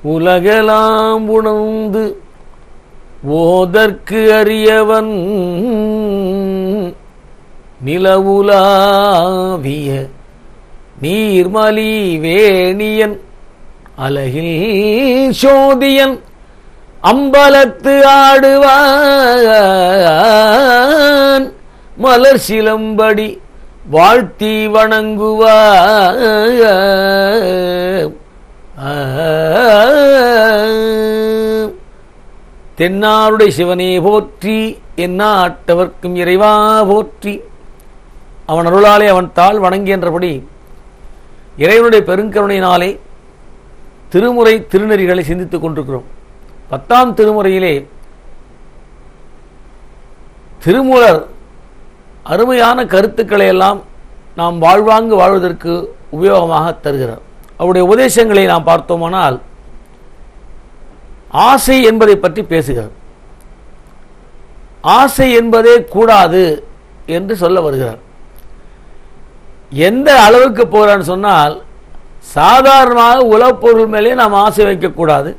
உலகெல்லாம் உணர்ந்து ஓதற்கு அறியவன் நிலவுலாவிய நீர்மலி வேணியன் அலகில் சோதியன் அம்பலத்து ஆடுவான் மலர் சிலம்படி வாழ்த்தி வணங்குவார் தென்னாருடைய சிவனே போற்றி எந்நாட்டவர்க்கும் இறைவா போற்றி அவன் அருளாலே அவன் தாள் வணங்கியன்றபடி இறைவனுடைய பெருங்கருணையினாலே திருமுறை திருநெறிகளை சிந்தித்துக் கொண்டிருக்கிறோம் பத்தாம் திருமுறையிலே திருமூலர் அருமையான கருத்துக்களை எல்லாம் நாம் வாழ்வாங்கு வாழ்வதற்கு உபயோகமாக தருகிறார் அவருடைய உபதேசங்களை நாம் பார்த்தோமானால் ஆசை என்பதை பற்றி பேசுகிறார் ஆசை என்பதே கூடாது என்று சொல்ல வருகிறார் எந்த அளவுக்கு போகிறான்னு சொன்னால் சாதாரணமாக உலப்பொருள் மேலே நாம் ஆசை வைக்கக்கூடாது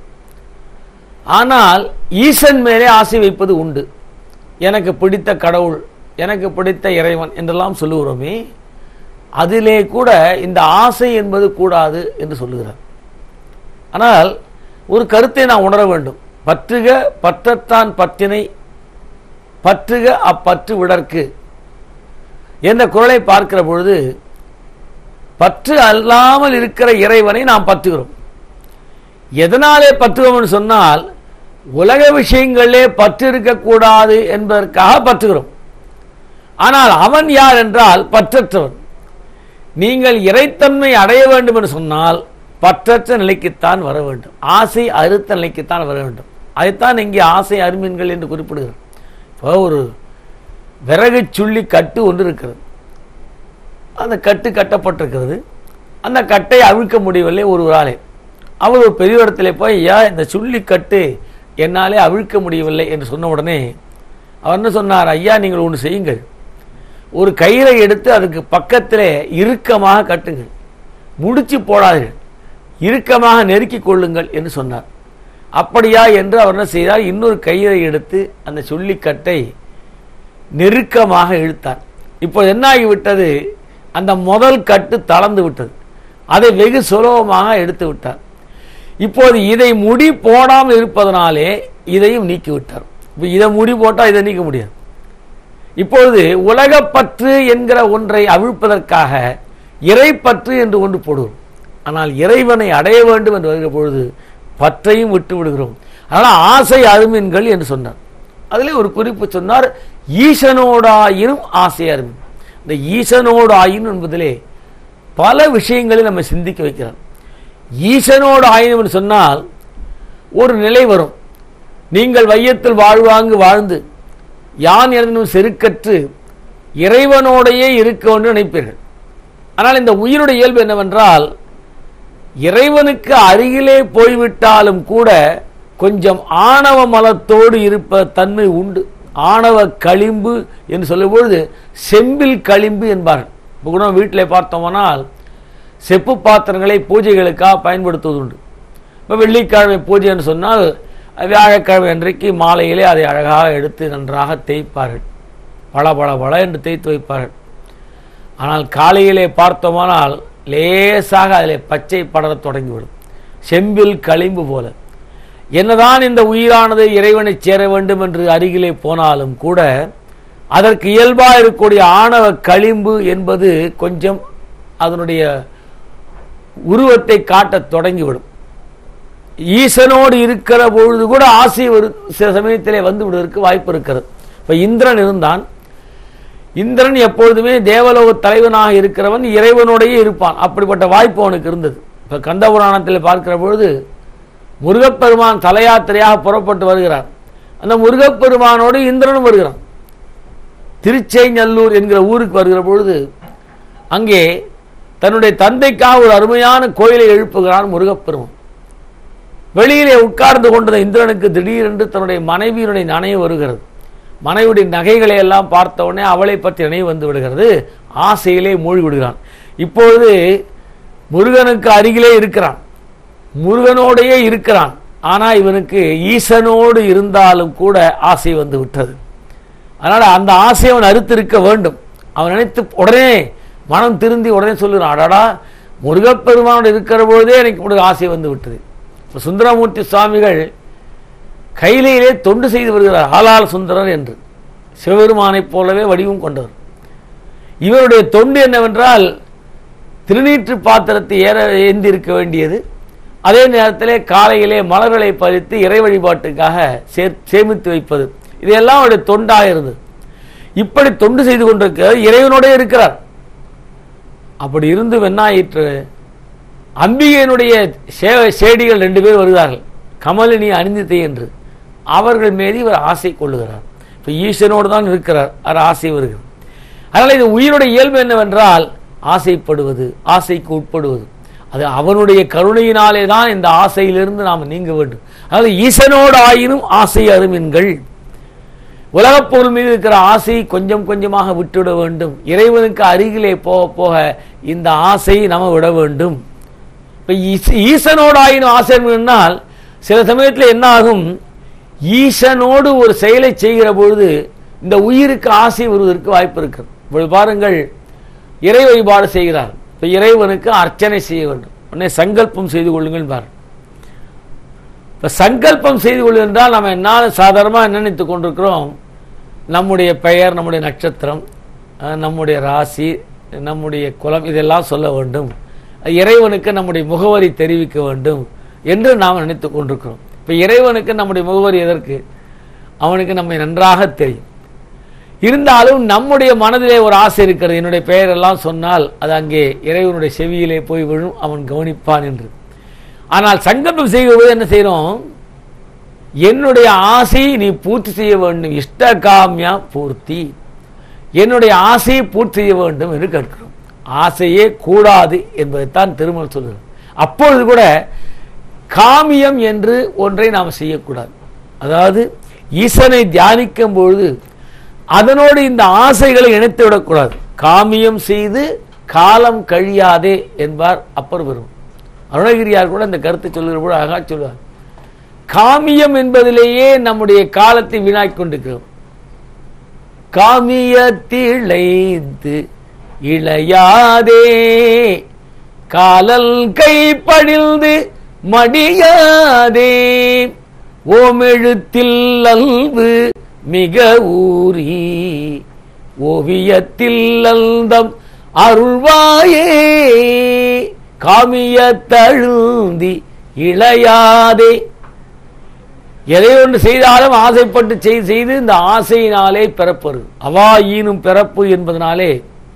ஆனால் ஈசன் மேலே ஆசை வைப்பது உண்டு எனக்கு பிடித்த கடவுள் எனக்கு பிடித்த இறைவன் என்றெல்லாம் சொல்லுகிறோமே அதிலே கூட இந்த ஆசை என்பது கூடாது என்று சொல்லுகிறார் ஆனால் ஒரு கருத்தை நான் உணர வேண்டும் பற்றுக பற்றத்தான் பற்றினை பற்றுக அப்பற்று விடற்கு என்ற குரலை பார்க்கிற பொழுது பற்று அல்லாமல் இருக்கிற இறைவனை நாம் பற்றுகிறோம் எதனாலே பற்றுகிறோம்னு சொன்னால் உலக விஷயங்களிலே பற்று இருக்கக்கூடாது என்பதற்காக பற்றுகிறோம் ஆனால் அவன் யார் என்றால் பற்றற்றவன் நீங்கள் இறைத்தன்மை அடைய வேண்டும் என்று சொன்னால் பற்றற்ற நிலைக்குத்தான் வர வேண்டும் ஆசை அறுத்த நிலைக்குத்தான் வர வேண்டும் அதைத்தான் இங்கே ஆசை அருமீன்கள் என்று குறிப்பிடுகிறார் இப்போ ஒரு விறகு சுள்ளி கட்டு ஒன்று இருக்கிறது அந்த கட்டு கட்டப்பட்டிருக்கிறது அந்த கட்டை அவிழ்க்க முடியவில்லை ஒருவராலே அவர் ஒரு பெரிய இடத்துல போய் ஐயா இந்த சுள்ளி கட்டு என்னாலே அவிழ்க்க முடியவில்லை என்று சொன்ன உடனே அவர் என்ன சொன்னார் ஐயா நீங்கள் ஒன்று செய்யுங்கள் ஒரு கயிறை எடுத்து அதுக்கு பக்கத்திலே இறுக்கமாக கட்டுங்கள் முடிச்சு போடாதீர்கள் இறுக்கமாக நெருக்கிக் கொள்ளுங்கள் என்று சொன்னார் அப்படியா என்று அவர் என்ன செய்தார் இன்னொரு கயிறை எடுத்து அந்த சொல்லிக்கட்டை நெருக்கமாக இழுத்தார் இப்போ என்ன ஆகிவிட்டது அந்த முதல் கட்டு தளர்ந்து விட்டது அதை வெகு சுலபமாக எடுத்து விட்டார் இப்போது இதை முடி போடாமல் இருப்பதனாலே இதையும் நீக்கி விட்டார் இப்போ இதை முடி போட்டால் இதை நீக்க முடியாது இப்பொழுது உலகப்பற்று என்கிற ஒன்றை அவிழ்ப்பதற்காக இறைப்பற்று என்று ஒன்று போடுவோம் ஆனால் இறைவனை அடைய வேண்டும் என்று வருகிற பொழுது பற்றையும் விட்டு விடுகிறோம் அதனால் ஆசை அருமின்கள் என்று சொன்னார் அதிலே ஒரு குறிப்பு சொன்னார் ஈசனோடாயினும் ஆசை அருமின் இந்த ஈசனோடு ஆயினும் என்பதிலே பல விஷயங்களை நம்ம சிந்திக்க வைக்கிறார் ஈசனோடு ஆயினும் என்று சொன்னால் ஒரு நிலை வரும் நீங்கள் வையத்தில் வாழ்வாங்கு வாழ்ந்து யான் எனதும் செருக்கற்று இறைவனோடையே இருக்க என்று நினைப்பீர்கள் ஆனால் இந்த உயிருடைய இயல்பு என்னவென்றால் இறைவனுக்கு அருகிலே போய்விட்டாலும் கூட கொஞ்சம் ஆணவ மலத்தோடு இருப்ப தன்மை உண்டு ஆணவ களிம்பு என்று சொல்லும்பொழுது செம்பில் களிம்பு என்பார்கள் இப்போ கூட வீட்டில் பார்த்தோம்னால் செப்பு பாத்திரங்களை பூஜைகளுக்காக பயன்படுத்துவது உண்டு இப்போ வெள்ளிக்கிழமை பூஜை என்று சொன்னால் வியாழக்கிழமை அன்றைக்கு மாலையிலே அதை அழகாக எடுத்து நன்றாக தேய்ப்பார்கள் பல பல பல என்று தேய்த்து வைப்பார்கள் ஆனால் காலையிலே பார்த்தோமானால் லேசாக அதில் பச்சை படரத் தொடங்கிவிடும் செம்பில் களிம்பு போல என்னதான் இந்த உயிரானது இறைவனை சேர வேண்டும் என்று அருகிலே போனாலும் கூட அதற்கு இயல்பாக இருக்கக்கூடிய ஆணவ களிம்பு என்பது கொஞ்சம் அதனுடைய உருவத்தை காட்டத் தொடங்கிவிடும் ஈசனோடு இருக்கிற பொழுது கூட ஆசை ஒரு சில சமயத்திலே வந்து விடுவதற்கு வாய்ப்பு இருக்கிறது இப்ப இந்திரன் இருந்தான் இந்திரன் எப்பொழுதுமே தேவலோக தலைவனாக இருக்கிறவன் இறைவனோடையே இருப்பான் அப்படிப்பட்ட வாய்ப்பு அவனுக்கு இருந்தது இப்ப கந்த புராணத்தில் பார்க்கிற பொழுது முருகப்பெருமான் தலையாத்திரையாக புறப்பட்டு வருகிறார் அந்த முருகப்பெருமானோடு இந்திரனும் வருகிறான் திருச்செங்கல்லூர் என்கிற ஊருக்கு வருகிற பொழுது அங்கே தன்னுடைய தந்தைக்காக ஒரு அருமையான கோயிலை எழுப்புகிறான் முருகப்பெருமான் வெளியிலே உட்கார்ந்து கொண்ட இந்திரனுக்கு திடீரென்று தன்னுடைய மனைவியினுடைய நனைவு வருகிறது மனைவியுடைய நகைகளை எல்லாம் பார்த்த உடனே அவளை பற்றி நினைவு வந்து விடுகிறது ஆசையிலே மூழ்கி விடுகிறான் இப்பொழுது முருகனுக்கு அருகிலே இருக்கிறான் முருகனோடையே இருக்கிறான் ஆனா இவனுக்கு ஈசனோடு இருந்தாலும் கூட ஆசை வந்து விட்டது அதனால அந்த ஆசையை அவன் அறுத்திருக்க வேண்டும் அவன் நினைத்து உடனே மனம் திருந்தி உடனே சொல்லுறான் அடாடா முருகப்பெருமானோடு இருக்கிற பொழுதே எனக்கு இப்படி ஆசை வந்து விட்டது இப்ப சுந்தரமூர்த்தி சுவாமிகள் கையிலேயே தொண்டு செய்து வருகிறார் ஆளாள் சுந்தரர் என்று சிவபெருமானைப் போலவே வடிவம் கொண்டவர் இவருடைய தொண்டு என்னவென்றால் திருநீற்று பாத்திரத்தை ஏற ஏந்தி இருக்க வேண்டியது அதே நேரத்திலே காலையிலே மலர்களை பறித்து இறை வழிபாட்டுக்காக சேர் சேமித்து வைப்பது இதெல்லாம் அவருடைய தொண்டாக இருந்தது இப்படி தொண்டு செய்து கொண்டிருக்க இறைவனோடே இருக்கிறார் அப்படி இருந்து வெண்ணாயிற்று அம்பிகையினுடைய சே- சேடிகள் ரெண்டு பேர் வருகிறார்கள் கமலினி அணிந்தித்தை என்று அவர்கள் மீது இவர் ஆசை கொள்ளுகிறார் இப்ப ஈசனோடு தான் இருக்கிறார் அவர் ஆசை வருகிறது அதனால இது உயிருடைய இயல்பு என்னவென்றால் ஆசைப்படுவது ஆசைக்கு உட்படுவது அது அவனுடைய கருணையினாலே தான் இந்த ஆசையிலிருந்து நாம் நீங்க வேண்டும் அதாவது ஈசனோடு ஆயினும் ஆசை அருமின்கள் உலகப் பொருள் மீது இருக்கிற ஆசையை கொஞ்சம் கொஞ்சமாக விட்டுவிட வேண்டும் இறைவனுக்கு அருகிலே போக போக இந்த ஆசையை நம்ம விட வேண்டும் இப்ப ஈச- ஈசனோடு ஆயினும் ஆசை என்பதனால் சில சமயத்தில் என்ன ஆகும் ஈசனோடு ஒரு செயலை செய்கிற பொழுது இந்த உயிருக்கு ஆசை வருவதற்கு வாய்ப்பு இருக்கிறது இப்பொழுது பாருங்கள் இறை வழிபாடு செய்கிறார் இப்ப இறைவனுக்கு அர்ச்சனை செய்ய வேண்டும் உடனே சங்கல்பம் செய்து கொள்ளுங்கள் பாரு இப்ப சங்கல்பம் செய்து கொள்ளுங்கள் என்றால் நம்ம என்ன சாதாரணமாக நினைத்துக் கொண்டிருக்கிறோம் நம்முடைய பெயர் நம்முடைய நட்சத்திரம் அஹ், நம்முடைய ராசி நம்முடைய குலம் இதெல்லாம் சொல்ல வேண்டும் இறைவனுக்கு நம்முடைய முகவரி தெரிவிக்க வேண்டும் என்று நாம் நினைத்துக் கொண்டிருக்கிறோம் இப்ப இறைவனுக்கு நம்முடைய முகவரி எதற்கு அவனுக்கு நம்மை நன்றாக தெரியும் இருந்தாலும் நம்முடைய மனதிலே ஒரு ஆசை இருக்கிறது என்னுடைய பெயரெல்லாம் சொன்னால் அது அங்கே இறைவனுடைய செவியிலே போய் விழும் அவன் கவனிப்பான் என்று ஆனால் சங்கல்பம் செய்யும்போது என்ன செய்றோம் என்னுடைய ஆசையை நீ பூர்த்தி செய்ய வேண்டும் இஷ்டகாமியா பூர்த்தி என்னுடைய ஆசையை பூர்த்தி செய்ய வேண்டும் என்று கேட்கிறோம் ஆசையே கூடாது என்பதைத்தான் திருமல் சொல்கிறது அப்பொழுது கூட காமியம் என்று ஒன்றை நாம் செய்யக்கூடாது அதாவது ஈசனை தியானிக்கும் பொழுது அதனோடு இந்த ஆசைகளை இணைத்து விடக்கூடாது காமியம் செய்து காலம் கழியாதே என்பார் அப்பர் பெரும் அருணகிரியார் கூட இந்த கருத்தை சொல்லுகிற போது அழகா சொல்லுவார் காமியம் என்பதிலேயே நம்முடைய காலத்தை வீணாக்கிக் கொண்டிருக்கிறோம் காமியத்திழைந்து இளையாதே காலல் கை படிந்து மடியாதே ஓமெழுத்தில் அல்வு மிக ஊறி ஓவியத்தில் அல்தம் அருள்வாயே காமியத்தழுந்தி இளையாதே எதை ஒன்று செய்தாலும் ஆசைப்பட்டு செய் செய்து இந்த ஆசையினாலே பிறப்பது அவா ஈனும் பிறப்பு என்பதனாலே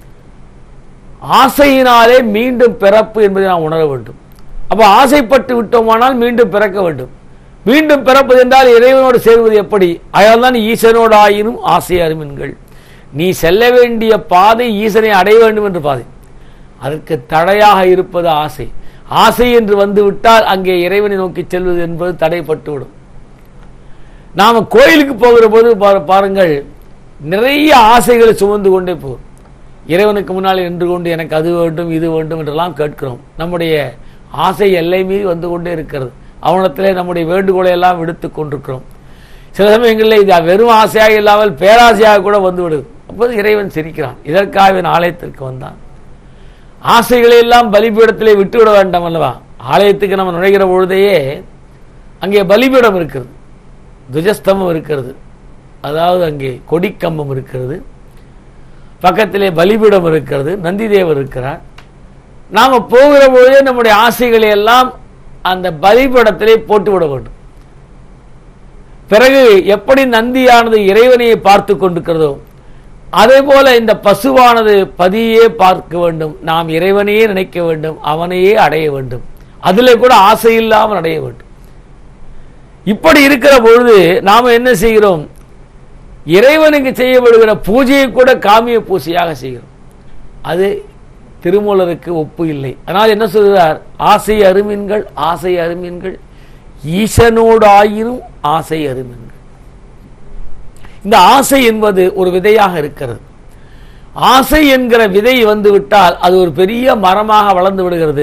ஆசையினாலே மீண்டும் பிறப்பு என்பதை நாம் உணர வேண்டும் அப்ப ஆசைப்பட்டு விட்டோமானால் மீண்டும் பிறக்க வேண்டும் மீண்டும் பிறப்பது என்றால் இறைவனோடு சேர்வது எப்படி அதனால்தான் ஈசனோடு ஆயினும் ஆசை அருமின்கள் நீ செல்ல வேண்டிய பாதை ஈசனை அடைய வேண்டும் என்று பாதை அதற்கு தடையாக இருப்பது ஆசை ஆசை என்று வந்து விட்டால் அங்கே இறைவனை நோக்கி செல்வது என்பது தடைப்பட்டுவிடும் நாம கோயிலுக்கு போகிற போது பாரு- பாருங்கள் நிறைய ஆசைகளை சுமந்து கொண்டே போகும் இறைவனுக்கு முன்னால் நின்று கொண்டு எனக்கு அது வேண்டும் இது வேண்டும் என்றெல்லாம் கேட்கிறோம் நம்முடைய ஆசை எல்லை மீறி வந்து கொண்டே இருக்கிறது அவனத்திலே நம்முடைய வேண்டுகோளை எல்லாம் விடுத்துக் கொண்டிருக்கிறோம் சில சமயங்களில் இது வெறும் ஆசையாக இல்லாமல் பேராசையாக கூட வந்து விடுது அப்போது இறைவன் சிரிக்கிறான் இதற்காக இவன் ஆலயத்திற்கு வந்தான் ஆசைகளை எல்லாம் பலிபீடத்திலே விட்டுவிட வேண்டாம் அல்லவா ஆலயத்துக்கு நம்ம நுழைகிற பொழுதையே அங்கே பலிபீடம் இருக்கிறது துஜஸ்தம்பம் இருக்கிறது அதாவது அங்கே கொடிக்கம்பம் இருக்கிறது பக்கத்திலே பலிபீடம் இருக்கிறது நந்திதேவர் இருக்கிறார் நாம போகிற பொழுதே நம்முடைய ஆசைகளை எல்லாம் அந்த பலிபீடத்திலே போட்டு விட வேண்டும் பிறகு எப்படி நந்தியானது இறைவனையை பார்த்து கொண்டிருக்கிறதோ அதே போல இந்த பசுவானது பதியே பார்க்க வேண்டும் நாம் இறைவனையே நினைக்க வேண்டும் அவனையே அடைய வேண்டும் அதிலே கூட ஆசை இல்லாமல் அடைய வேண்டும் இப்படி இருக்கிற பொழுது நாம என்ன செய்கிறோம் இறைவனுக்கு செய்யப்படுகிற பூஜையை கூட காமிய பூசையாக செய்கிறோம் அது திருமூலருக்கு ஒப்பு இல்லை ஆனால் என்ன சொல்கிறார் ஆசை அருமின்கள் ஆசை அருமின்கள் ஈசனோடு ஆயினும் ஆசை அருமின்கள் இந்த ஆசை என்பது ஒரு விதையாக இருக்கிறது ஆசை என்கிற விதை வந்து விட்டால் அது ஒரு பெரிய மரமாக வளர்ந்து விடுகிறது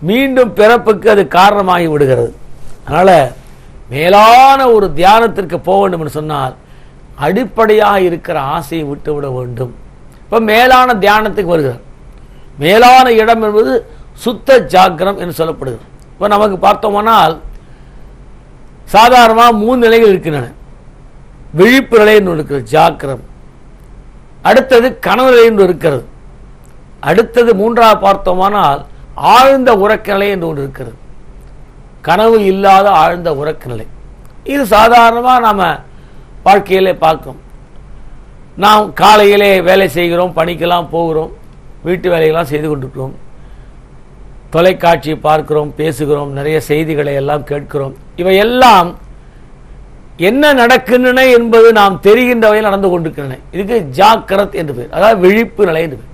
மீண்டும் பிறப்புக்கு அது காரணமாகி விடுகிறது அதனால மேலான ஒரு தியானத்திற்கு போக வேண்டும் என்று சொன்னால் அடிப்படையாக இருக்கிற ஆசையை விட்டுவிட வேண்டும் இப்ப மேலான தியானத்துக்கு வருகிறார் மேலான இடம் என்பது சுத்த ஜாக்கிரம் என்று சொல்லப்படுகிறது இப்ப நமக்கு பார்த்தோமானால் சாதாரணமாக மூணு நிலைகள் இருக்கின்றன விழிப்பு நிலை என்று இருக்கிறது ஜாக்கிரம் அடுத்தது கனவு நிலை என்று இருக்கிறது அடுத்தது மூன்றாவது பார்த்தோமானால் ஆழ்ந்த உறக்க நிலை என்று ஒன்று இருக்கிறது கனவு இல்லாத ஆழ்ந்த உறக்க நிலை இது சாதாரணமாக நாம வாழ்க்கையிலே பார்க்கிறோம் நாம் காலையிலே வேலை செய்கிறோம் பணிக்கெல்லாம் போகிறோம் வீட்டு வேலையெல்லாம் செய்து கொண்டிருக்கிறோம் தொலைக்காட்சி பார்க்கிறோம் பேசுகிறோம் நிறைய செய்திகளை எல்லாம் கேட்கிறோம் இவையெல்லாம் என்ன நடக்கின்றன என்பது நாம் தெரிகின்ற வகையில் நடந்து கொண்டிருக்கின்றன இதுக்கு ஜாக்கிரத் என்று பேர் அதாவது விழிப்பு நிலை என்று பேர்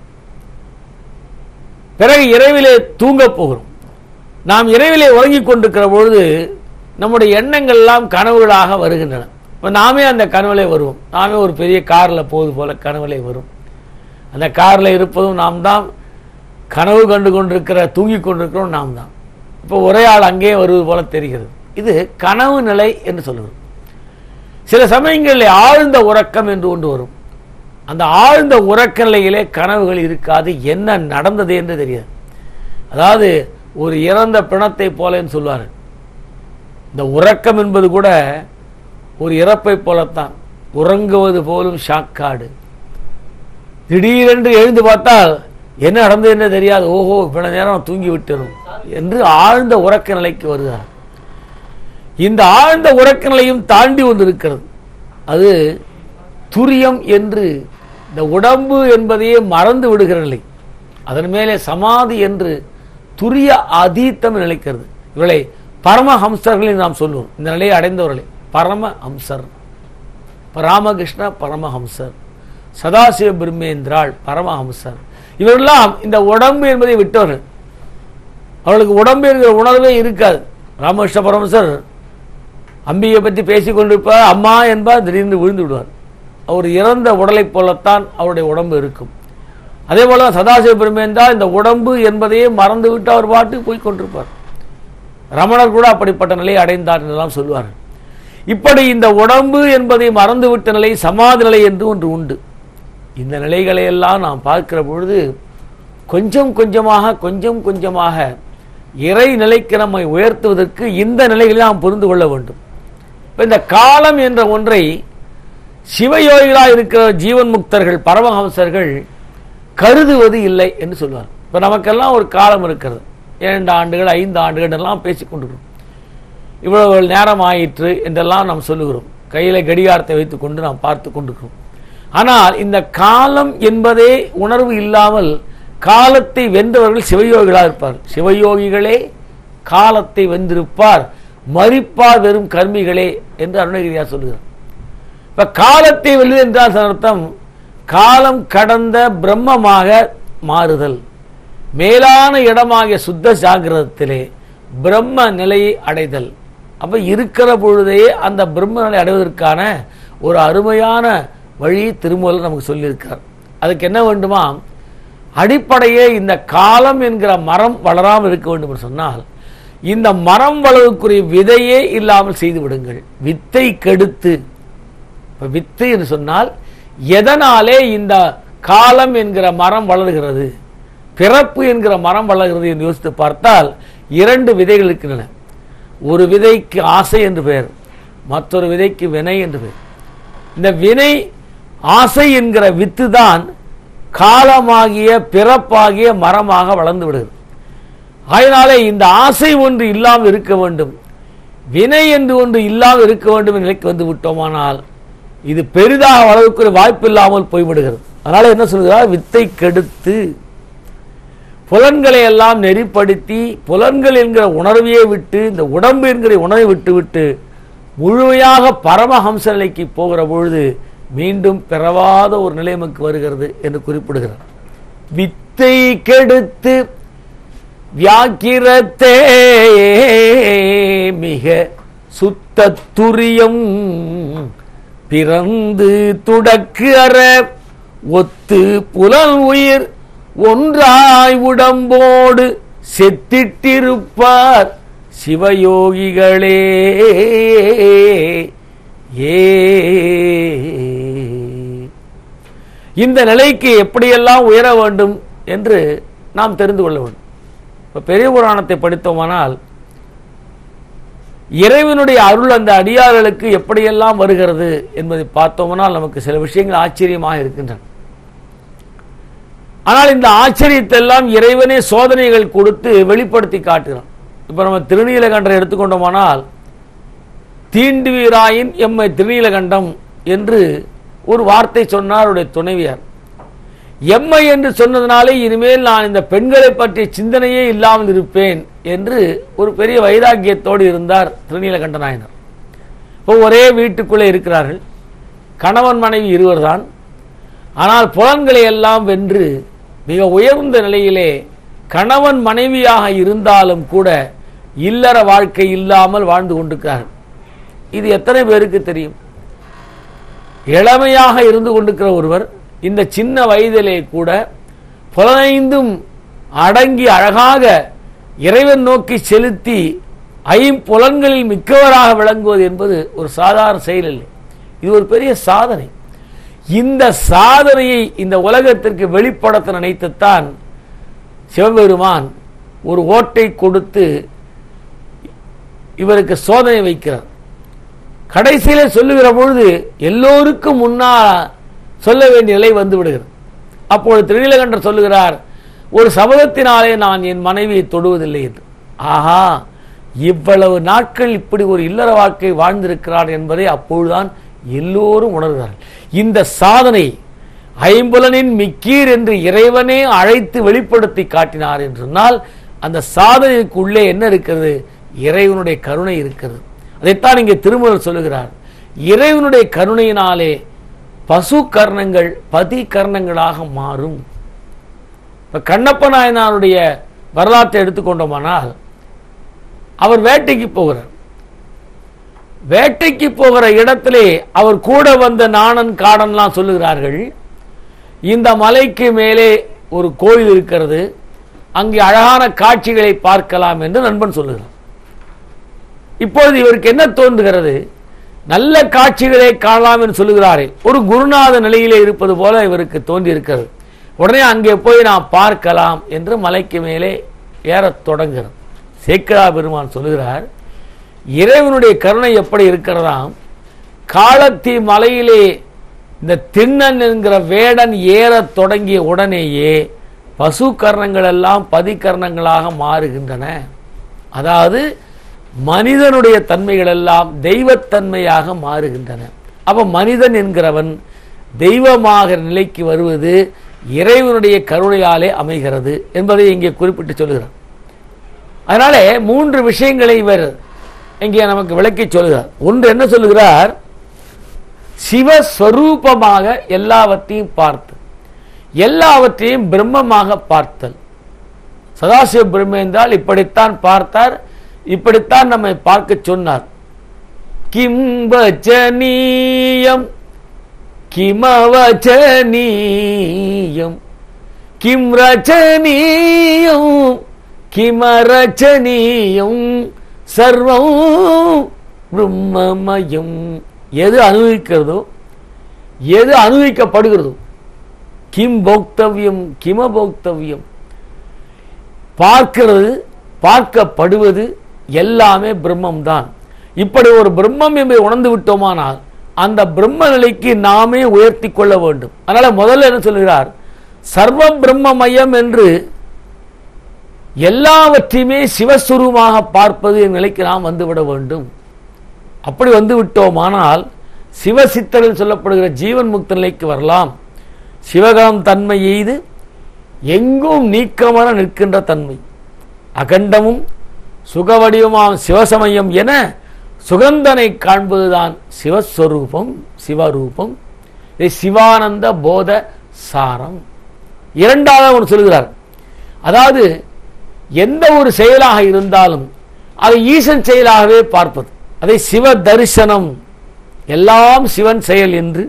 பிறகு இரவிலே தூங்க போகிறோம் நாம் இரவிலே உறங்கிக் கொண்டிருக்கிற பொழுது நம்முடைய எண்ணங்கள் எல்லாம் கனவுகளாக வருகின்றன இப்போ நாமே அந்த கனவுலே வருவோம் நாமே ஒரு பெரிய காரில் போவது போல கனவுலே வரும் அந்த காரில் இருப்பதும் நாம் தான் கனவு கண்டு கொண்டிருக்கிற தூங்கி கொண்டிருக்கிறோம் நாம் தான் இப்போ ஒரே ஆள் அங்கேயே வருவது போல தெரிகிறது இது கனவு நிலை என்று சொல்லுகிறோம் சில சமயங்களில் ஆழ்ந்த உறக்கம் என்று ஒன்று வரும் அந்த ஆழ்ந்த உறக்க நிலையிலே கனவுகள் இருக்காது என்ன நடந்தது என்று தெரியாது அதாவது ஒரு இறந்த பிணத்தை போலன்னு சொல்வார்கள் இந்த உறக்கம் என்பது கூட ஒரு இறப்பை போலத்தான் உறங்குவது போலும் ஷாக்காடு திடீரென்று எழுந்து பார்த்தால் என்ன நடந்தது என்று தெரியாது ஓஹோ இவ்வளவு நேரம் தூங்கி விட்டரும் என்று ஆழ்ந்த உறக்க நிலைக்கு வருகிறார் இந்த ஆழ்ந்த உறக்க நிலையும் தாண்டி ஒன்று இருக்கிறது அது துரியம் என்று இந்த உடம்பு என்பதையே மறந்து விடுகிற நிலை அதன் மேலே சமாதி என்று துரிய அதீத்தம் நிலைக்கிறது இவளை பரமஹம்சர்கள் என்று நாம் சொல்லுவோம் இந்த நிலையை அடைந்தவர்களை பரமஹம்சர் இப்ப ராமகிருஷ்ண பரமஹம்சர் சதாசிவ பிரம்மேந்திராள் பரமஹம்சர் இவரெல்லாம் இந்த உடம்பு என்பதை விட்டவர்கள் அவளுக்கு உடம்பு என்கிற உணர்வே இருக்காது ராமகிருஷ்ண பரமஹம்சர் அம்பியை பற்றி பேசிக் கொண்டிருப்பார் அம்மா என்பார் திடீர்னு விழுந்து விடுவார் அவர் இறந்த உடலைப் போலத்தான் அவருடைய உடம்பு இருக்கும் அதே போல சதாசிவ பிரம்மேந்திரா இந்த உடம்பு என்பதையே மறந்துவிட்டு அவர் பாட்டு போய் கொண்டிருப்பார் ரமணர் கூட அப்படிப்பட்ட நிலையை அடைந்தார் என்றெல்லாம் சொல்வார்கள் இப்படி இந்த உடம்பு என்பதை மறந்துவிட்ட நிலை சமாதி நிலை என்று ஒன்று உண்டு இந்த நிலைகளை எல்லாம் நாம் பார்க்கிற பொழுது கொஞ்சம் கொஞ்சமாக கொஞ்சம் கொஞ்சமாக இறை நிலைக்கு நம்மை உயர்த்துவதற்கு இந்த நிலைகளை நாம் புரிந்து கொள்ள வேண்டும் இப்ப இந்த காலம் என்ற ஒன்றை சிவயோகிகளாக இருக்கிற ஜீவன் முக்தர்கள் பரமஹம்சர்கள் கருதுவது இல்லை என்று சொல்வார் இப்ப நமக்கெல்லாம் ஒரு காலம் இருக்கிறது இரண்டு ஆண்டுகள் ஐந்து ஆண்டுகள் எல்லாம் பேசிக் கொண்டிருக்கிறோம் இவ்வளவு நேரம் ஆயிற்று என்றெல்லாம் நாம் சொல்லுகிறோம் கையில கடிகாரத்தை வைத்துக்கொண்டு நாம் பார்த்து கொண்டிருக்கிறோம் ஆனால் இந்த காலம் என்பதே உணர்வு இல்லாமல் காலத்தை வென்றவர்கள் சிவயோகிகளாக இருப்பார்கள் சிவயோகிகளே காலத்தை வென்றிருப்பார் மறிப்பார் வெறும் கர்மிகளே என்று அருணகிரியார் சொல்லுகிறார் இப்ப காலத்தை வெல்வது என்றால் அதன் அர்த்தம் காலம் கடந்த பிரம்மமாக மாறுதல் மேலான இடமாகிய சுத்த ஜாகிரதத்திலே பிரம்ம நிலையை அடைதல் அப்ப இருக்கிற பொழுதே அந்த பிரம்ம நிலை அடைவதற்கான ஒரு அருமையான வழி திருமூலர் நமக்கு சொல்லியிருக்கார் அதுக்கு என்ன வேண்டுமா அடிப்படையே இந்த காலம் என்கிற மரம் வளராமல் இருக்க வேண்டும் என்று சொன்னால் இந்த மரம் வளர்வுக்குரிய விதையே இல்லாமல் செய்து விடுங்கள் வித்தை கெடுத்து இப்ப வித்து என்று சொன்னால் எதனாலே இந்த காலம் என்கிற மரம் வளர்கிறது பிறப்பு என்கிற மரம் வளர்கிறது என்று யோசித்து பார்த்தால் இரண்டு விதைகள் இருக்கின்றன ஒரு விதைக்கு ஆசை என்று பெயர் மற்றொரு விதைக்கு வினை என்று பெயர் இந்த வினை ஆசை என்கிற வித்து தான் காலமாகிய பிறப்பாகிய மரமாக வளர்ந்து விடுகிறது அதனாலே இந்த ஆசை ஒன்று இல்லாமல் இருக்க வேண்டும் வினை என்று ஒன்று இல்லாமல் இருக்க வேண்டும் என்ற நிலைக்கு வந்து விட்டோமானால் இது பெரிதாக வளர்க்கக்கூடிய வாய்ப்பு இல்லாமல் போய்விடுகிறது அதனால என்ன சொல்கிறார் வித்தை கெடுத்து புலன்களை எல்லாம் நெறிப்படுத்தி புலன்கள் என்கிற உணர்வையே விட்டு இந்த உடம்பு என்கிற உணர்வை விட்டு விட்டு முழுமையாக பரமஹம்ச நிலைக்கு போகிற பொழுது மீண்டும் பிறவாத ஒரு நிலை நமக்கு வருகிறது என்று குறிப்பிடுகிறார் வித்தை கெடுத்து வியாக்கிரத்தே மிக சுத்த துரியம் பிறந்து துடக்கு அற ஒத்து புலன் உயிர் ஒன்றாய் உடம்போடு செத்திட்டிருப்பார் சிவயோகிகளே ஏ இந்த நிலைக்கு எப்படியெல்லாம் உயர வேண்டும் என்று நாம் தெரிந்து கொள்ள வேண்டும் இப்ப பெரிய புராணத்தை படித்தோமானால் இறைவனுடைய அருள் அந்த அடியார்களுக்கு எப்படியெல்லாம் வருகிறது என்பதை பார்த்தோமானால் நமக்கு சில விஷயங்கள் ஆச்சரியமாக இருக்கின்றன ஆனால் இந்த ஆச்சரியத்தெல்லாம் இறைவனே சோதனைகள் கொடுத்து வெளிப்படுத்தி காட்டுகிறான் இப்ப நம்ம திருநீலகண்டரை எடுத்துக்கொண்டோமானால் தீண்டுவீராயின் எம்மை திருநீலகண்டம் என்று ஒரு வார்த்தை சொன்னார் அவருடைய துணைவியார் எம்மை என்று சொன்னதுனாலே இனிமேல் நான் இந்த பெண்களை பற்றிய சிந்தனையே இல்லாமல் இருப்பேன் என்று ஒரு பெரிய வைராக்கியத்தோடு இருந்தார் திருநீலகண்ட நாயனர் இப்போ ஒரே வீட்டுக்குள்ளே இருக்கிறார்கள் கணவன் மனைவி இருவர்தான் ஆனால் புலன்களை எல்லாம் வென்று மிக உயர்ந்த நிலையிலே கணவன் மனைவியாக இருந்தாலும் கூட இல்லற வாழ்க்கை இல்லாமல் வாழ்ந்து கொண்டிருக்கிறார்கள் இது எத்தனை பேருக்கு தெரியும் இளமையாக இருந்து கொண்டிருக்கிற ஒருவர் இந்த சின்ன வயதிலே கூட புலனைந்தும் அடங்கி அழகாக இறைவன் நோக்கி செலுத்தி ஐம்புலன்களில் மிக்கவராக விளங்குவது என்பது ஒரு சாதாரண செயல் இல்லை இது ஒரு பெரிய சாதனை இந்த சாதனையை இந்த உலகத்திற்கு வெளிப்படுத்த நினைத்துத்தான் சிவபெருமான் ஒரு ஓட்டை கொடுத்து இவருக்கு சோதனை வைக்கிறார் கடைசியிலே சொல்லுகிற பொழுது எல்லோருக்கும் முன்னால் சொல்ல வேண்டிய நிலை வந்து விடுகிறது அப்பொழுது திருநீலகண்டர் சொல்லுகிறார் ஒரு சபதத்தினாலே நான் என் மனைவியை தொடுவதில்லை என்று ஆஹா இவ்வளவு நாட்கள் இப்படி ஒரு இல்லற வாழ்க்கை வாழ்ந்திருக்கிறார் என்பதை அப்பொழுதுதான் எல்லோரும் உணர்கிறார்கள் இந்த சாதனை ஐம்புலனின் மிக்கீர் என்று இறைவனே அழைத்து வெளிப்படுத்தி காட்டினார் என்று சொன்னால் அந்த சாதனைக்கு உள்ளே என்ன இருக்கிறது இறைவனுடைய கருணை இருக்கிறது அதைத்தான் இங்கே திருமூலர் சொல்லுகிறார் இறைவனுடைய கருணையினாலே பசு கர்ணங்கள் பதி கர்ணங்களாக மாறும் இப்ப கண்ணப்ப நாயனாருடைய வரலாற்றை எடுத்துக்கொண்டோமானால் அவர் வேட்டைக்கு போகிறார் வேட்டைக்கு போகிற இடத்திலே அவர் கூட வந்த நாணன் காடன்லாம் சொல்லுகிறார்கள் இந்த மலைக்கு மேலே ஒரு கோயில் இருக்கிறது அங்கே அழகான காட்சிகளை பார்க்கலாம் என்று நண்பன் சொல்லுகிறார் இப்பொழுது இவருக்கு என்ன தோன்றுகிறது நல்ல காட்சிகளை காணலாம் என்று சொல்லுகிறாரே ஒரு குருநாத நிலையிலே இருப்பது போல இவருக்கு தோன்றி இருக்கிறது உடனே அங்கே போய் நாம் பார்க்கலாம் என்று மலைக்கு மேலே ஏறத் தொடங்குகிறோம் சேக்கரா பெருமான் சொல்லுகிறார் இறைவனுடைய கருணை எப்படி இருக்கிறதாம் காலத்தி மலையிலே இந்த திண்ணன் என்கிற வேடன் ஏறத் தொடங்கிய உடனேயே பசு கர்ணங்கள் எல்லாம் பதிகர்ணங்களாக மாறுகின்றன அதாவது மனிதனுடைய தன்மைகள் எல்லாம் தெய்வத்தன்மையாக மாறுகின்றன அப்ப மனிதன் என்கிறவன் தெய்வமாக நிலைக்கு வருவது இறைவனுடைய கருணையாலே அமைகிறது என்பதை இங்கே குறிப்பிட்டு சொல்லுகிறார் அதனாலே மூன்று விஷயங்களை இவர் இங்கே நமக்கு விளக்கி சொல்லுகிறார் ஒன்று என்ன சொல்லுகிறார் சிவஸ்வரூபமாக எல்லாவற்றையும் பார்த்து எல்லாவற்றையும் பிரம்மமாக பார்த்தல் சதாசிவ பிரம்ம என்றால் இப்படித்தான் பார்த்தார் இப்படித்தான் நம்மை பார்க்க சொன்னார் கிம் வச்சனீயம் கிமவச்சனீயம் கிம் ரச்சனீயம் கிமரச்சனீயம் சர்வம் பிரம்மமயம் எது அனுபவிக்கிறதோ எது அனுபவிக்கப்படுகிறதோ கிம் போக்தவ்யம் கிம போக்தவ்யம் பார்க்கிறது பார்க்கப்படுவது எல்லாமே பிரம்மம் தான் இப்படி ஒரு பிரம்மம் என்பதை உணர்ந்து விட்டோமானால் அந்த பிரம்ம நிலைக்கு நாமே உயர்த்தி கொள்ள வேண்டும் அதனால முதல்ல என்ன சொல்கிறார் சர்வ பிரம்மமயம் என்று எல்லாவற்றையுமே சிவஸ்வரூபமாக பார்ப்பது என் நிலைக்கு நாம் வந்துவிட வேண்டும் அப்படி வந்து விட்டோமானால் சிவசித்தரில் சொல்லப்படுகிற ஜீவன் முக்த நிலைக்கு வரலாம் சிவகலம் தன்மை எய்து எங்கும் நீக்கமர நிற்கின்ற தன்மை அகண்டமும் சுகவடிவமாம் சிவசமயம் என சுகந்தனை காண்பதுதான் சிவஸ்வரூபம் சிவரூபம் இது சிவானந்த போத சாரம் இரண்டாவது ஒன்று சொல்கிறார் அதாவது எந்த ஒரு செயலாக இருந்தாலும் அதை ஈசன் செயலாகவே பார்ப்பது அதை சிவ தரிசனம் எல்லாம் சிவன் செயல் என்று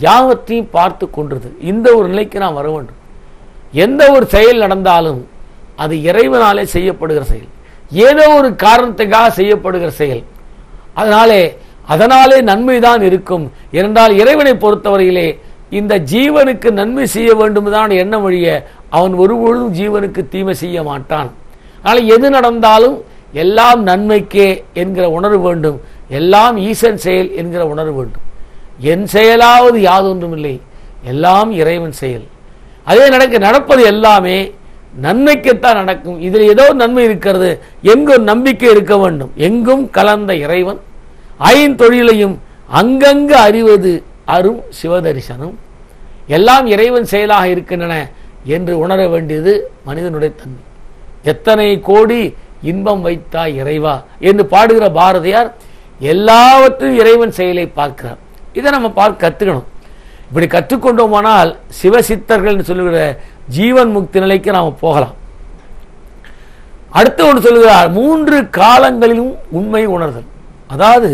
யாவற்றையும் பார்த்து கொன்றது இந்த ஒரு நிலைக்கு நாம் வர வேண்டும் எந்த ஒரு செயல் நடந்தாலும் அது இறைவனாலே செய்யப்படுகிற செயல் ஏதோ ஒரு காரணத்துக்காக செய்யப்படுகிற செயல் அதனாலே அதனாலே நன்மைதான் இருக்கும் இரண்டால் இறைவனை பொறுத்தவரையிலே இந்த ஜீவனுக்கு நன்மை செய்ய வேண்டும்தான் எண்ண வழிய அவன் ஒருபொழுதும் ஜீவனுக்கு தீமை செய்ய மாட்டான் அதனால் எது நடந்தாலும் எல்லாம் நன்மைக்கே என்கிற உணர்வு வேண்டும் எல்லாம் ஈசன் செயல் என்கிற உணர்வு வேண்டும் என் செயலாவது யாதொன்றும் இல்லை எல்லாம் இறைவன் செயல் அதே நடக்க நடப்பது எல்லாமே நன்மைக்குத்தான் நடக்கும் இதில் ஏதோ நன்மை இருக்கிறது எங்கும் நம்பிக்கை இருக்க வேண்டும் எங்கும் கலந்த இறைவன் ஐந்தொழிலையும் அங்கங்கு அறிவது அரும் சிவதரிசனம் எல்லாம் இறைவன் செயலாக இருக்கின்றன என்று உணர வேண்டியது மனிதனுடைய தன்மை எத்தனை கோடி இன்பம் வைத்தாய் இறைவா என்று பாடுகிற பாரதியார் எல்லாவற்றையும் இறைவன் செயலை பார்க்கிறார் இதை நம்ம பார்க்க கத்துக்கணும் இப்படி கற்றுக்கொண்டோமானால் சிவசித்தர்கள் சொல்லுகிற ஜீவன் முக்தி நிலைக்கு நாம் போகலாம் அடுத்து ஒன்று சொல்லுகிறார் மூன்று காலங்களிலும் உண்மை உணர்தல் அதாவது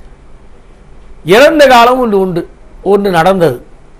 இறந்த காலம் ஒன்று உண்டு ஒன்று நடந்தது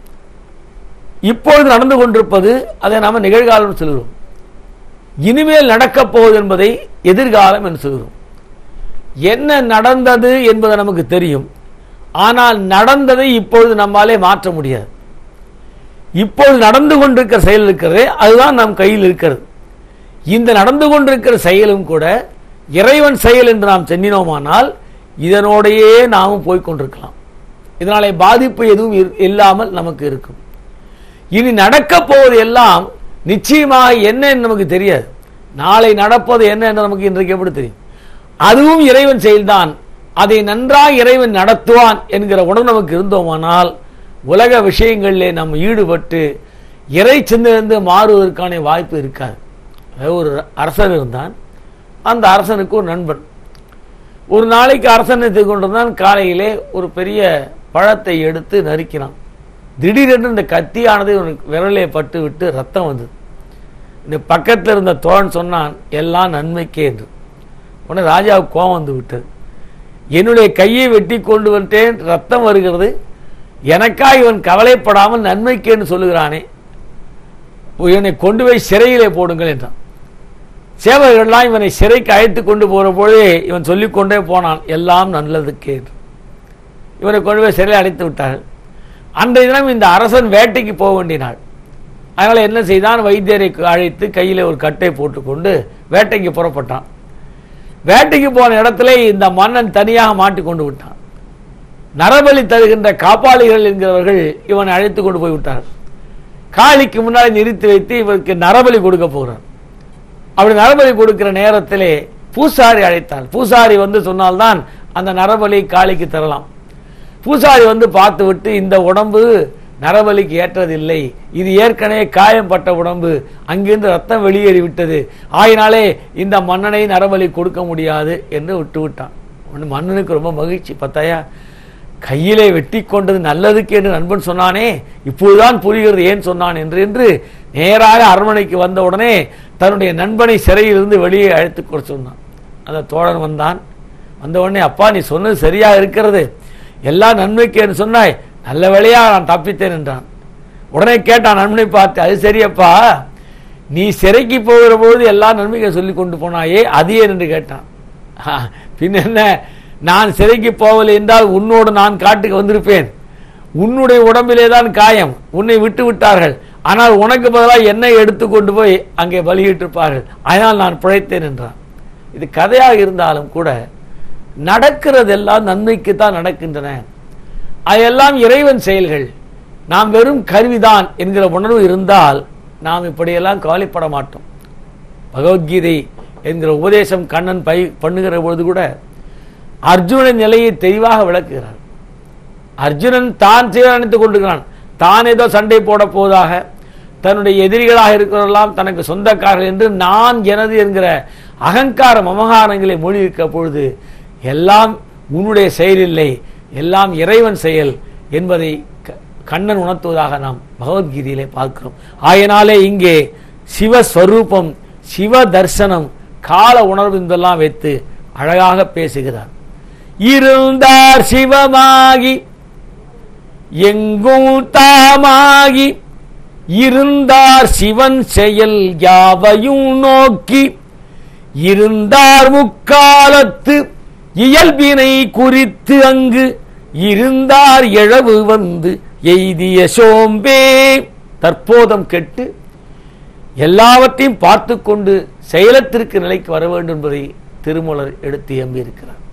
இப்பொழுது நடந்து கொண்டிருப்பது அதை நாம நிகழ்காலம் சொல்கிறோம் இனிமேல் நடக்கப் போவது என்பதை எதிர்காலம் என்று சொல்கிறோம் என்ன நடந்தது என்பது நமக்கு தெரியும் ஆனால் நடந்ததை இப்பொழுது நம்மாலே மாற்ற முடியாது இப்பொழுது நடந்து கொண்டிருக்கிற செயல் இருக்கிறதே அதுதான் நம் கையில் இருக்கிறது இந்த நடந்து கொண்டிருக்கிற செயலும் கூட இறைவன் செயல் என்று நாம் சென்னினோமானால் இதனோடையே நாமும் போய்க் கொண்டிருக்கலாம் இதனாலே பாதிப்பு எதுவும் இரு- இல்லாமல் நமக்கு இருக்கும் இனி நடக்கப் போவது எல்லாம் நிச்சயமாக என்ன என்று நமக்கு தெரியாது நாளை நடப்பது என்ன என்று நமக்கு இன்றைக்கு எப்படி தெரியும் அதுவும் இறைவன் செயல்தான் அதை நன்றாக இறைவன் நடத்துவான் என்கிற உணர்வு நமக்கு இருந்தோமானால் உலக விஷயங்களிலே நாம் ஈடுபட்டு இறை சிந்திலிருந்து மாறுவதற்கான வாய்ப்பு இருக்காது அதாவது ஒரு அரசன் இருந்தான் அந்த அரசனுக்கு ஒரு நண்பன் ஒரு நாளைக்கு அரசனை கொண்டிருந்தான் காலையிலே ஒரு பெரிய பழத்தை எடுத்து நறுக்கினான் திடீரென்று இந்த கத்தியானது இவனுக்கு விரலே பட்டு விட்டு ரத்தம் வந்தது இந்த பக்கத்தில் இருந்த தோழன் சொன்னான் எல்லாம் நன்மைக்கே என்று உடனே ராஜாவுக்கு கோபம் வந்து விட்டது என்னுடைய கையை வெட்டி கொண்டு வந்துட்டேன் ரத்தம் வருகிறது எனக்கா இவன் கவலைப்படாமல் நன்மைக்கேன்னு சொல்லுகிறானே இவனை கொண்டு போய் சிறையிலே போடுங்கள் என்றான் சேவர்கள்லாம் இவனை சிறைக்கு அழைத்து கொண்டு போகிற பொழுதே இவன் சொல்லிக் கொண்டே போனான் எல்லாம் நல்லதுக்கே என்று இவனை கொண்டு போய் சிறையில் அடைத்து விட்டார்கள் அன்றைய தினம் இந்த அரசன் வேட்டைக்கு போக வேண்டிய நாள் அதனால் என்ன செய்தான் வைத்தியரை அழைத்து கையில் ஒரு கட்டை போட்டுக்கொண்டு வேட்டைக்கு புறப்பட்டான் வேட்டைக்கு போன இடத்துல இந்த மன்னன் தனியாக மாட்டிக்கொண்டு விட்டான் நரபலி தருகின்ற காப்பாளிகள் என்கிறவர்கள் இவனை அழைத்து கொண்டு போய் விட்டார்கள் காளிக்கு முன்னாடி நிறுத்தி வைத்து இவருக்கு நரபலி கொடுக்க போகிறார் அப்படி நரபலி கொடுக்கிற நேரத்திலே பூசாரி அழைத்தார் பூசாரி வந்து சொன்னால்தான் அந்த நரபலி காளிக்கு தரலாம் பூசாரி வந்து பார்த்து விட்டு இந்த உடம்பு நரபலிக்கு ஏற்றதில்லை இது ஏற்கனவே காயம்பட்ட உடம்பு அங்கிருந்து ரத்தம் வெளியேறி விட்டது ஆயினாலே இந்த மன்னனை நரபலி கொடுக்க முடியாது என்று விட்டு விட்டான் உடனே மன்னனுக்கு ரொம்ப மகிழ்ச்சி பார்த்தாயா கையிலே வெட்டி கொண்டது நல்லதுக்கு என்று நண்பன் சொன்னானே இப்போதுதான் புரிகிறது ஏன் சொன்னான் என்று என்று நேராக அரண்மனைக்கு வந்த உடனே தன்னுடைய நண்பனை சிறையிலிருந்து வெளியே அழைத்து கொண்டு சொன்னான் அந்த தோழன் வந்தான் வந்த உடனே அப்பா நீ சொன்னது சரியா இருக்கிறது எல்லாம் நன்மைக்கு என்று சொன்னாய் நல்ல வேளையா நான் தப்பித்தேன் என்றான் உடனே கேட்டான் நண்பனை பார்த்து அது சரியப்பா நீ சிறைக்கு போகிற பொழுது எல்லா நன்மைகளை சொல்லி கொண்டு போனாயே அது ஏன் என்று கேட்டான் "ஆ, பின்ன என்ன நான் சிறைக்கு போகவில்லை என்றால் உன்னோடு நான் காட்டுக்கு வந்திருப்பேன் உன்னுடைய உடம்பிலே தான் காயம் உன்னை விட்டு விட்டார்கள் ஆனால் உனக்கு பதிலாக என்னை எடுத்து கொண்டு போய் அங்கே பலியிட்டிருப்பார்கள் அதனால் நான் பிழைத்தேன் என்றான் இது கதையாக இருந்தாலும் கூட நடக்கிறதெல்லாம் நன்மைக்கு தான் நடக்கின்றன அதெல்லாம் இறைவன் செயல்கள் நாம் வெறும் கருவிதான் என்கிற உணர்வு இருந்தால் நாம் இப்படியெல்லாம் கவலைப்பட மாட்டோம் பகவத்கீதை என்கிற உபதேசம் கண்ணன் பை பண்ணுகிற பொழுது கூட அர்ஜுனன் நிலையை தெளிவாக விளக்குகிறார் அர்ஜுனன் தான் சீரணித்துக் கொண்டிருக்கிறான் தான் ஏதோ சண்டை போட போவதாக தன்னுடைய எதிரிகளாக இருக்கிறவரெல்லாம் தனக்கு சொந்தக்காரர்கள் என்று நான் எனது என்கிற அகங்கார மமகாரங்களை மொழி இருக்க பொழுது எல்லாம் உன்னுடைய செயல் இல்லை எல்லாம் இறைவன் செயல் என்பதை க- கண்ணன் உணர்த்துவதாக நாம் பகவத்கீதையிலே பார்க்கிறோம் ஆயனாலே இங்கே சிவஸ்வரூபம் சிவ தர்சனம் கால உணர்வு இதெல்லாம் வைத்து அழகாக பேசுகிறார் இருந்தார் சிவமாகி எங்கும் தாமாகி இருந்தார் சிவன் செயல் யாவையும் நோக்கி இருந்தார் முக்காலத்து இயல்பினை குறித்து அங்கு இருந்தார் எழவு வந்து எய்திய சோம்பே தற்போதம் கெட்டு எல்லாவற்றையும் பார்த்து கொண்டு செயலத்திற்கு நிலைக்கு வர வேண்டும் என்பதை திருமலர் எடுத்து எம்பியிருக்கிறார்